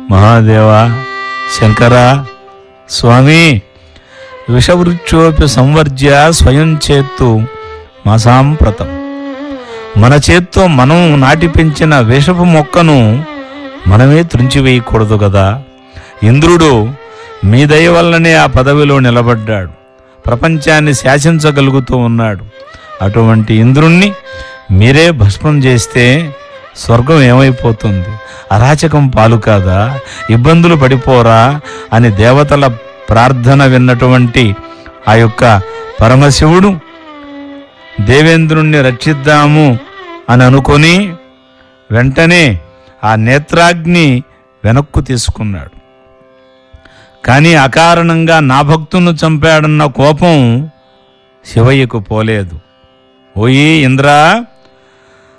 మహాదేవ శంకర స్వామి విషవృక్షోపి సంవర్జ్య స్వయం చేత్తు మా సాంప్రతం మన చేత్తో మనం నాటి పెంచిన విషపు మొక్కను మనమే త్రుంచివేయకూడదు కదా ఇంద్రుడు మీ దయ వల్లనే ఆ పదవిలో నిలబడ్డాడు ప్రపంచాన్ని శాసించగలుగుతూ ఉన్నాడు అటువంటి ఇంద్రుణ్ణి మీరే భస్మం చేస్తే స్వర్గం ఏమైపోతుంది అరాచకం పాలు కాదా ఇబ్బందులు పడిపోరా అని దేవతల ప్రార్థన విన్నటువంటి ఆ యొక్క పరమశివుడు దేవేంద్రుణ్ణి రక్షిద్దాము అని అనుకొని వెంటనే ఆ నేత్రాగ్ని వెనక్కు తీసుకున్నాడు కానీ అకారణంగా నా భక్తును చంపాడన్న కోపం శివయ్యకు పోలేదు ఓయి ఇంద్రా